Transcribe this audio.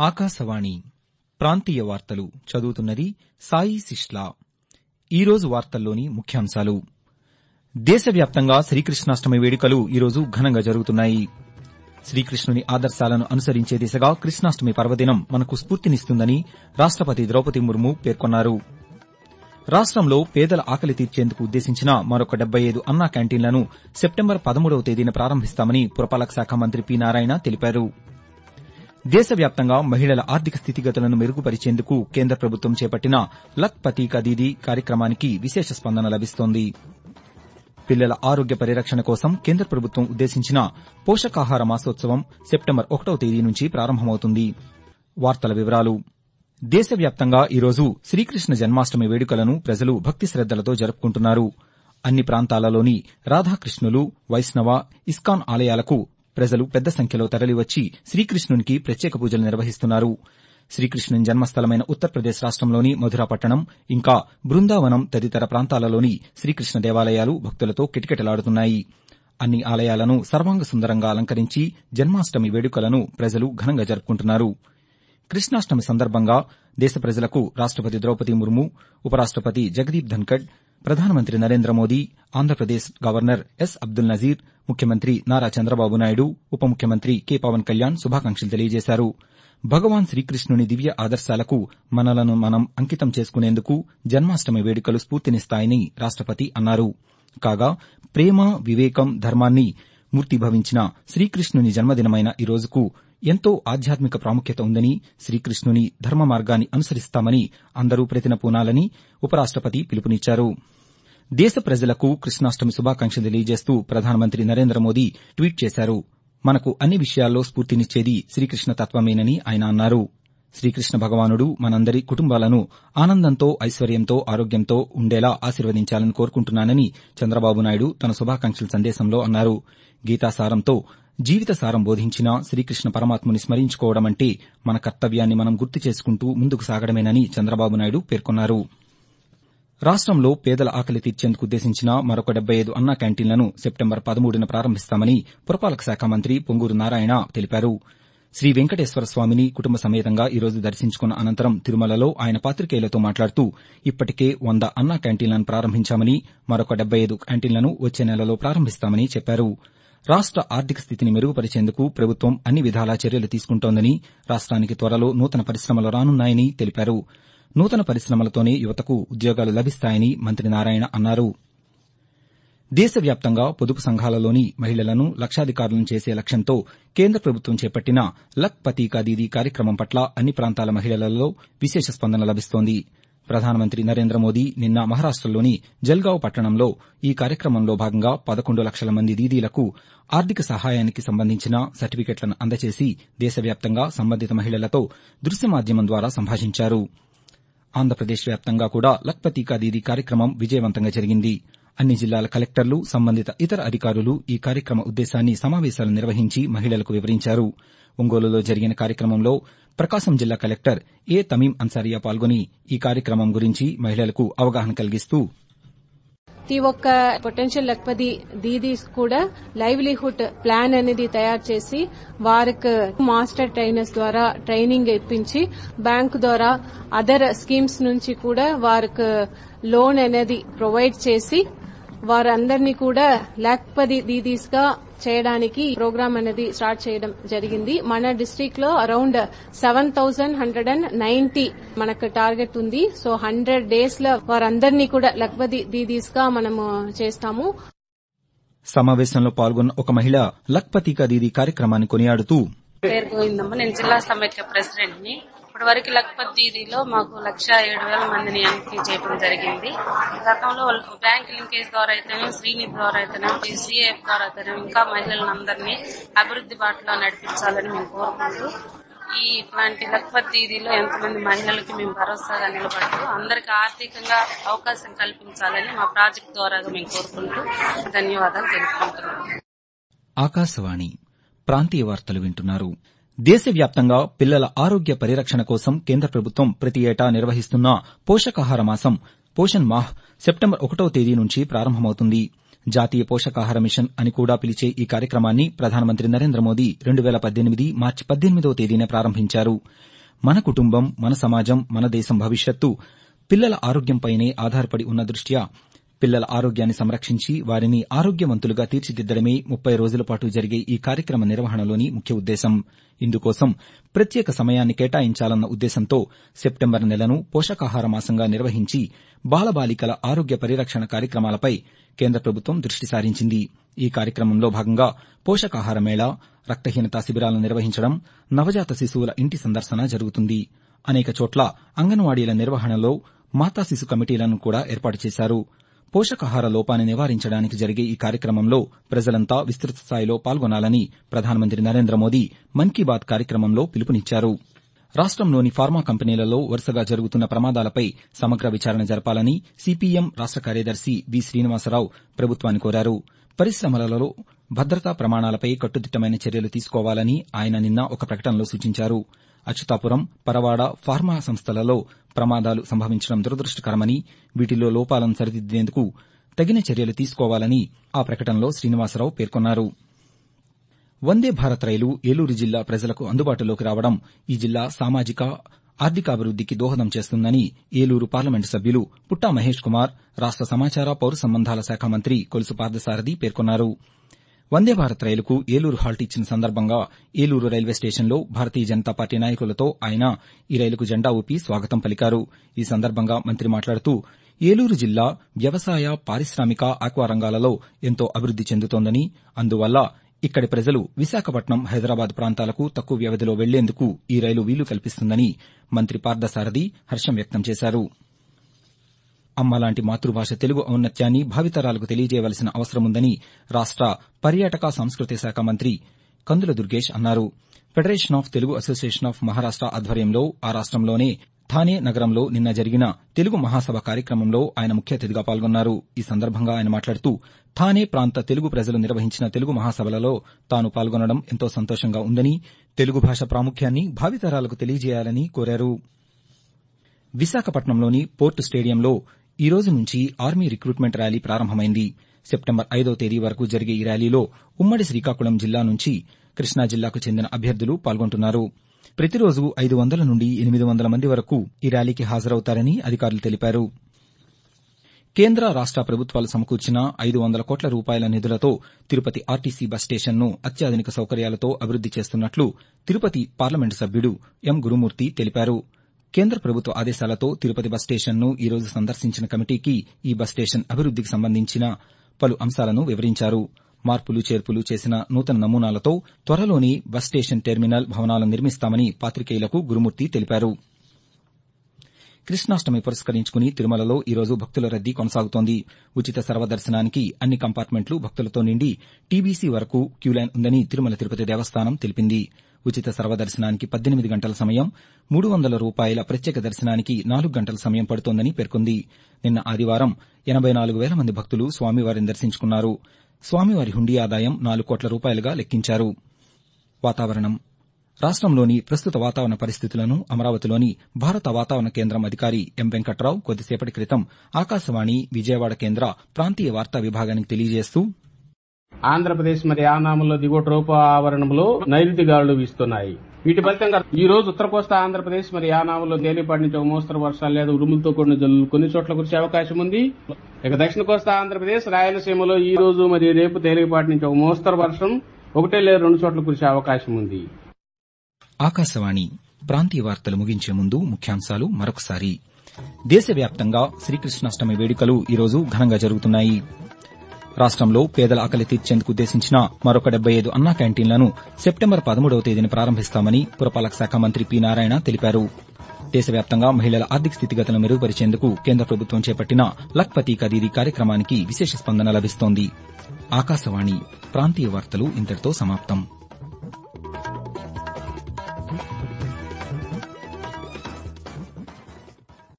ఆకాశవాణి ప్రాంతీయ వార్తలు చదువుతున్నది సాయి సిష్లా ఈరోజు వార్తల్లోని ముఖ్యాంశాలు దేశవ్యాప్తంగా శ్రీకృష్ణాష్టమి వేడుకలు ఈరోజు ఘనంగా జరుగుతున్నాయి శ్రీకృష్ణుని ఆదర్శాలను అనుసరించే దిశగా కృష్ణాష్టమి పర్వదినం మనకు స్ఫూర్తినిస్తుందని రాష్టపతి ద్రౌపది ముర్ము పేర్కొన్నారు రాష్టంలో పేదల ఆకలి తీర్చేందుకు ఉద్దేశించిన మరొక డెబ్బై ఐదు అన్నా క్యాంటీన్లను సెప్టెంబర్ పదమూడవ తేదీన ప్రారంభిస్తామని పురపాలక శాఖ మంత్రి పి నారాయణ తెలిపారు దేశవ్యాప్తంగా మహిళల ఆర్థిక స్థితిగతులను మెరుగుపరిచేందుకు కేంద్ర ప్రభుత్వం చేపట్టిన లక్ పతి కా దీదీ కార్యక్రమానికి విశేష స్పందన లభిస్తోంది పిల్లల ఆరోగ్య పరిరక్షణ కోసం కేంద్ర ప్రభుత్వం ఉద్దేశించిన పోషకాహార మాసోత్సవం సెప్టెంబర్ ఒకటవ తేదీ నుంచి ప్రారంభమవుతుంది వార్తల వివరాలు దేశవ్యాప్తంగా ఈరోజు శ్రీకృష్ణ జన్మాష్టమి వేడుకలను ప్రజలు భక్తి శ్రద్దలతో జరుపుకుంటున్నారు అన్ని ప్రాంతాలలోని రాధాకృష్ణులు వైష్ణవ ఇస్కాన్ ఆలయాలకు ప్రజలు పెద్ద సంఖ్యలో తరలివచ్చి శ్రీకృష్ణునికి ప్రత్యేక పూజలు నిర్వహిస్తున్నారు శ్రీకృష్ణుని జన్మస్థలమైన ఉత్తరప్రదేశ్ రాష్టంలోని మధురా పట్టణం ఇంకా బృందావనం తదితర ప్రాంతాలలోని శ్రీకృష్ణ దేవాలయాలు భక్తులతో కిటకిటలాడుతున్నాయి అన్ని ఆలయాలను సర్వాంగ సుందరంగా అలంకరించి జన్మాష్టమి వేడుకలను ప్రజలు ఘనంగా జరుపుకుంటున్నారు కృష్ణాష్టమి సందర్భంగా దేశ ప్రజలకు రాష్టపతి ద్రౌపది ముర్ము ఉపరాష్టపతి జగదీప్ ధన్కడ్ ప్రధానమంత్రి నరేంద్ర మోదీ ఆంధ్రప్రదేశ్ గవర్నర్ ఎస్ అబ్దుల్ నజీర్ ముఖ్యమంత్రి నారా చంద్రబాబు నాయుడు ఉప ముఖ్యమంత్రి కె పవన్ కళ్యాణ్ శుభాకాంక్షలు తెలియజేశారు భగవాన్ శ్రీకృష్ణుని దివ్య ఆదర్శాలకు మనలను మనం అంకితం చేసుకునేందుకు జన్మాష్టమి వేడుకలు స్ఫూర్తినిస్తాయని రాష్టపతి అన్నారు కాగా ప్రేమ వివేకం ధర్మాన్ని మూర్తీభవించిన శ్రీకృష్ణుని జన్మదినమైన ఈ రోజుకు ఎంతో ఆధ్యాత్మిక ప్రాముఖ్యత ఉందని శ్రీకృష్ణుని ధర్మ మార్గాన్ని అనుసరిస్తామని అందరూ ప్రతిన పూనాలని ఉపరాష్టపతి పిలుపునిచ్చారు దేశ ప్రజలకు కృష్ణాష్టమి శుభాకాంక్షలు తెలియజేస్తూ ప్రధానమంత్రి నరేంద్ర మోదీ ట్వీట్ చేశారు మనకు అన్ని విషయాల్లో స్ఫూర్తినిచ్చేది శ్రీకృష్ణ తత్వమేనని ఆయన అన్నారు శ్రీకృష్ణ భగవానుడు మనందరి కుటుంబాలను ఆనందంతో ఐశ్వర్యంతో ఆరోగ్యంతో ఉండేలా ఆశీర్వదించాలని కోరుకుంటున్నానని చంద్రబాబు నాయుడు తన శుభాకాంక్షల సందేశంలో అన్నారు గీతాసారంతో జీవిత సారం బోధించిన శ్రీకృష్ణ పరమాత్ముని స్మరించుకోవడమంటే మన కర్తవ్యాన్ని మనం గుర్తు చేసుకుంటూ ముందుకు సాగడమేనని చంద్రబాబు నాయుడు పేర్కొన్నారు రాష్టంలో పేదల ఆకలి తీర్చేందుకు ఉద్దేశించిన మరొక డెబ్బై ఐదు అన్నా క్యాంటీన్లను సెప్టెంబర్ పదమూడున ప్రారంభిస్తామని పురపాలక శాఖ మంత్రి పొంగూరు నారాయణ తెలిపారు శ్రీ వెంకటేశ్వర స్వామిని కుటుంబ సమేతంగా ఈరోజు దర్శించుకున్న అనంతరం తిరుమలలో ఆయన పాతికేయులతో మాట్లాడుతూ ఇప్పటికే వంద అన్నా క్యాంటీన్లను ప్రారంభించామని మరొక డెబ్బై ఐదు క్యాంటీన్లను వచ్చే నెలలో ప్రారంభిస్తామని చెప్పారు రాష్ట ఆర్థిక స్థితిని మెరుగుపరిచేందుకు ప్రభుత్వం అన్ని విధాలా చర్యలు తీసుకుంటోందని రాష్ట్రానికి త్వరలో నూతన పరిశ్రమలు రానున్నాయని తెలిపారు నూతన పరిశ్రమలతోనే యువతకు ఉద్యోగాలు లభిస్తాయని మంత్రి నారాయణ అన్నారు దేశవ్యాప్తంగా పొదుపు సంఘాలలోని మహిళలను లక్షాధికారులను చేసే లక్ష్యంతో కేంద్ర ప్రభుత్వం చేపట్టిన లక్ పతి కా దీదీ కార్యక్రమం పట్ల అన్ని ప్రాంతాల మహిళలలో విశేష స్పందన లభిస్తోంది ప్రధానమంత్రి నరేంద్ర మోదీ నిన్న మహారాష్టలోని జల్గావ్ పట్టణంలో ఈ కార్యక్రమంలో భాగంగా పదకొండు లక్షల మంది దీదీలకు ఆర్థిక సహాయానికి సంబంధించిన సర్టిఫికెట్లను అందజేసి దేశవ్యాప్తంగా సంబంధిత మహిళలతో దృశ్య మాధ్యమం ద్వారా సంభాషించారు ఆంధ్రప్రదేశ్ వ్యాప్తంగా కూడా లక్ పతి కా దీదీ కార్యక్రమం విజయవంతంగా జరిగింది అన్ని జిల్లాల కలెక్టర్లు సంబంధిత ఇతర అధికారులు ఈ కార్యక్రమ ఉద్దేశాన్ని సమావేశాలు నిర్వహించి మహిళలకు వివరించారు ఒంగోలులో జరిగిన కార్యక్రమంలో ప్రకాశం జిల్లా కలెక్టర్ ఏ తమీం అన్సారియా పాల్గొని ఈ కార్యక్రమం గురించి మహిళలకు అవగాహన కలిగిస్తూ ప్రతి ఒక్క పొటెన్షియల్ లక్పతి దీదీస్ కూడా లైవ్లీహుడ్ ప్లాన్ అనేది తయారు చేసి వారికి మాస్టర్ ట్రైనర్స్ ద్వారా ట్రైనింగ్ ఇప్పించి బ్యాంకు ద్వారా అదర్ స్కీమ్స్ నుంచి కూడా వారికి లోన్ అనేది ప్రొవైడ్ చేసి వారందరినీ కూడా లక్పతి దీదీస్ గా చేయడానికి ప్రోగ్రామ్ అనేది స్టార్ట్ చేయడం జరిగింది మన డిస్టిక్ లో around seven thousand hundred and ninety మనకు టార్గెట్ ఉంది సో హండ్రెడ్ డేస్ లో వారందరినీ కూడా లక్పతి దీదీస్ గా మనము చేస్తాము సమావేశంలో పాల్గొన్న ఒక మహిళ లక్ పతి కా దీదీ కార్యక్రమాన్ని కొనియాడుతూ పేరు గోవిందమ్మ నేను జిల్లా సమైక్య ప్రెసిడెంట్ ని ఇప్పటి వరకు లక్పత్ దీదీలో మాకు లక్ష ఏడు వేల మందిని ఎంట్రీ చేయడం జరిగింది గతంలో బ్యాంక్ లింకేజ్ ద్వారా అయితేనే శ్రీనిధి ద్వారా అయితేనే సిఏఎఫ్ ద్వారా అయితేనే ఇంకా మహిళలను అందరినీ అభివృద్ది బాటలో నడిపించాలని మేము కోరుకుంటూ ఈ ఇట్లాంటి లక్పత్ దీదీలో ఎంతమంది మహిళలకి మేము భరోసాగా నిలబడుతూ అందరికి ఆర్థికంగా అవకాశం కల్పించాలని మా ప్రాజెక్ట్ ద్వారా మేము కోరుకుంటూ ధన్యవాదాలు తెలుపుకుంటున్నాం ఆకాశవాణి ప్రాంతీయ వార్తలు వింటున్నారు దేశవ్యాప్తంగా పిల్లల ఆరోగ్య పరిరక్షణ కోసం కేంద్ర ప్రభుత్వం ప్రతి ఏటా నిర్వహిస్తున్న పోషకాహార మాసం పోషణ్ మాహ్ సెప్టెంబర్ ఒకటో తేదీ నుంచి ప్రారంభమవుతుంది జాతీయ పోషకాహార మిషన్ అని కూడా పిలిచే ఈ కార్యక్రమాన్ని ప్రధానమంత్రి నరేంద్ర మోదీ రెండు వేల పద్దెనిమిది మార్చి పద్దెనిమిదవ తేదీన ప్రారంభించారు మన కుటుంబం మన సమాజం మన దేశం భవిష్యత్తు పిల్లల ఆరోగ్యంపైనే ఆధారపడి ఉన్న దృష్ట్యా పిల్లల ఆరోగ్యాన్ని సంరక్షించి వారిని ఆరోగ్యవంతులుగా తీర్చిదిద్దడమే ముప్పై రోజుల పాటు జరిగే ఈ కార్యక్రమ నిర్వహణలోని ముఖ్య ఉద్దేశం ఇందుకోసం ప్రత్యేక సమయాన్ని కేటాయించాలన్న ఉద్దేశంతో సెప్టెంబర్ నెలను పోషకాహార మాసంగా నిర్వహించి బాలబాలికల ఆరోగ్య పరిరక్షణ కార్యక్రమాలపై కేంద్ర ప్రభుత్వం దృష్టి సారించింది ఈ కార్యక్రమంలో భాగంగా పోషకాహార మేళా రక్తహీనతా శిబిరాలను నిర్వహించడం నవజాత శిశువుల ఇంటి సందర్శన జరుగుతుంది అనేక చోట్ల అంగన్వాడీల నిర్వహణలో మాతా శిశు కమిటీలను కూడా ఏర్పాటు చేశారు పోషకాహార లోపాన్ని నివారించడానికి జరిగే ఈ కార్యక్రమంలో ప్రజలంతా విస్తృత స్థాయిలో పాల్గొనాలని ప్రధానమంత్రి నరేంద్ర మోదీ మన్ కీ బాత్ కార్యక్రమంలో పిలుపునిచ్చారు రాష్టంలోని ఫార్మా కంపెనీలలో వరుసగా జరుగుతున్న ప్రమాదాలపై సమగ్ర విచారణ జరపాలని సిపిఎం రాష్ట కార్యదర్శి వి శ్రీనివాసరావు ప్రభుత్వాన్ని కోరారు పరిశ్రమలలో భద్రతా ప్రమాణాలపై కట్టుదిట్టమైన చర్యలు తీసుకోవాలని ఆయన నిన్న ఒక ప్రకటనలో సూచించారు అచ్యుతాపురం పరవాడ ఫార్మా సంస్థలలో ప్రమాదాలు సంభవించడం దురదృష్టకరమని వీటిలో లోపాలను సరిదిద్దేందుకు తగిన చర్యలు తీసుకోవాలని ఆ ప్రకటనలో శ్రీనివాసరావు పేర్కొన్నారు వందే భారత్ రైలు ఏలూరు జిల్లా ప్రజలకు అందుబాటులోకి రావడం ఈ జిల్లా సామాజిక ఆర్థికాభివృద్దికి దోహదం చేస్తుందని ఏలూరు పార్లమెంటు సభ్యులు పుట్టా మహేష్ కుమార్ రాష్ట సమాచార పౌర సంబంధాల శాఖ మంత్రి కొలుసు పార్థసారథి పేర్కొన్నారు వందే భారత్ రైలుకు ఏలూరు హాల్ట్ ఇచ్చిన సందర్భంగా ఏలూరు రైల్వే స్టేషన్లో భారతీయ జనతా పార్టీ నాయకులతో ఆయన ఈ రైలుకు జెండా ఊపి స్వాగతం పలికారు ఈ సందర్భంగా మంత్రి మాట్లాడుతూ ఏలూరు జిల్లా వ్యవసాయ పారిశ్రామిక ఆక్వా రంగాలలో ఎంతో అభివృద్ది చెందుతోందని అందువల్ల ఇక్కడి ప్రజలు విశాఖపట్నం హైదరాబాద్ ప్రాంతాలకు తక్కువ వ్యవధిలో వెళ్లేందుకు ఈ రైలు వీలు కల్పిస్తుందని మంత్రి పార్థసారథి హర్షం వ్యక్తం చేశారు అమ్మలాంటి మాతృభాష తెలుగు ఔన్నత్యాన్ని భావితరాలకు తెలియజేయవలసిన అవసరముందని రాష్ట పర్యాటక సంస్కృతి శాఖ మంత్రి కందుల దుర్గేష్ అన్నారు federation of Telugu association of Maharashtra ఆధ్వర్యంలో ఆ రాష్టంలోనే థానే నగరంలో నిన్న జరిగిన తెలుగు మహాసభ కార్యక్రమంలో ఆయన ముఖ్య అతిథిగా పాల్గొన్నారు ఈ సందర్భంగా ఆయన మాట్లాడుతూ థానే ప్రాంత తెలుగు ప్రజలు నిర్వహించిన తెలుగు మహాసభలలో తాను పాల్గొనడం ఎంతో సంతోషంగా ఉందని తెలుగు భాష ప్రాముఖ్యాన్ని భావితరాలకు తెలియజేయాలని కోరారు విశాఖపట్నంలోని పోర్టు స్టేడియంలో ఈ రోజు నుంచి ఆర్మీ రిక్రూట్మెంట్ ర్యాలీ ప్రారంభమైంది సెప్టెంబర్ ఐదో తేదీ వరకు జరిగే ఈ ర్యాలీలో ఉమ్మడి శ్రీకాకుళం జిల్లా నుంచి కృష్ణా జిల్లాకు చెందిన అభ్యర్థులు పాల్గొంటున్నారు ప్రతిరోజు ఐదు వందల నుండి ఎనిమిది వందల మంది వరకు ఈ ర్యాలీకి హాజరవుతారని అధికారులు తెలిపారు కేంద్ర రాష్ట ప్రభుత్వాలు సమకూర్చిన ఐదు వందల కోట్ల రూపాయల నిధులతో తిరుపతి ఆర్టీసీ బస్ స్టేషన్ను అత్యాధునిక సౌకర్యాలతో అభివృద్ది చేస్తున్నట్లు తిరుపతి పార్లమెంటు సభ్యుడు ఎం గురుమూర్తి తెలిపారు కేంద్ర ప్రభుత్వ ఆదేశాలతో తిరుపతి బస్ స్టేషన్ను ఈ రోజు సందర్శించిన కమిటీకి ఈ బస్ స్టేషన్ అభివృద్దికి సంబంధించిన పలు అంశాలను వివరించారు మార్పులు చేర్పులు చేసిన నూతన నమూనాలతో త్వరలోనే బస్ స్టేషన్ టెర్మినల్ భవనాలను నిర్మిస్తామని పాతికేయులకు గురుమూర్తి తెలిపారు కృష్ణాష్టమి పురస్కరించుకుని తిరుమలలో ఈరోజు భక్తుల రద్దీ కొనసాగుతోంది ఉచిత సర్వదర్శనానికి అన్ని కంపార్ట్మెంట్లు భక్తులతో నిండి టీబీసీ వరకు క్యూలైన్ ఉందని తిరుమల తిరుపతి దేవస్థానం తెలిపింది ఉచిత సర్వదర్శనానికి పద్దెనిమిది గంటల సమయం మూడు వందల రూపాయల ప్రత్యేక దర్శనానికి నాలుగు గంటల సమయం పడుతోందని పేర్కొంది నిన్న ఆదివారం ఎనబై నాలుగు వేల మంది భక్తులు స్వామివారిని దర్శించుకున్నారు స్వామివారి హుండీ ఆదాయం నాలుగు కోట్ల రూపాయలుగా లెక్కించారు వాతావరణం రాష్టంలోని ప్రస్తుత వాతావరణ పరిస్థితులను అమరావతిలోని భారత వాతావరణ కేంద్రం అధికారి ఎం వెంకట్రావు కొద్దిసేపటి క్రితం ఆకాశవాణి విజయవాడ కేంద్ర ప్రాంతీయ వార్తా విభాగానికి తెలియజేస్తూ ఆంధ్రప్రదేశ్ మరి యానాములో దిగువ ట్రోపో ఆవరణంలో నైరుతి గాలులు వీస్తున్నాయి వీటి ఫలితంగా ఈ రోజు ఉత్తర కోస్తా ఆంధ్రప్రదేశ్ మరి యానాములో తేలిపాటి నుంచి ఒక మోస్తరు వర్షాలు లేదా ఉరుములతో కూడిన జల్లులు కొన్ని చోట్ల కురిసే అవకాశం ఉంది ఇక దక్షిణ కోస్తా ఆంధ్రప్రదేశ్ రాయలసీమలో ఈ రోజు మరి రేపు తేలిపాటి నుంచి ఒక మోస్తరు వర్షం ఒకటే లేదా రెండు చోట్ల కురిసే అవకాశం ఉంది ఆకాశవాణి ప్రాంతీయ వార్తలు ముగించే ముందు ముఖ్యాంశాలు మరొకసారి దేశవ్యాప్తంగా శ్రీకృష్ణాష్టమి వేడుకలు ఈరోజు ఘనంగా జరుగుతున్నాయి రాష్టంలో పేదల ఆకలి తీర్చేందుకు ఉద్దేశించిన మరొక డెబ్బై ఐదు అన్నా క్యాంటీన్లను సెప్టెంబర్ పదమూడవ తేదీన ప్రారంభిస్తామని పురపాలక శాఖ మంత్రి పి నారాయణ తెలిపారు దేశవ్యాప్తంగా మహిళల ఆర్థిక స్థితిగతులను మెరుగుపరిచేందుకు కేంద్ర ప్రభుత్వం చేపట్టిన లక్పతి కదీది కార్యక్రమానికి విశేష స్పందన లభిస్తోంది ఆకాశవాణి ప్రాంతీయ వార్తలు ఇంతటితో సమాప్తం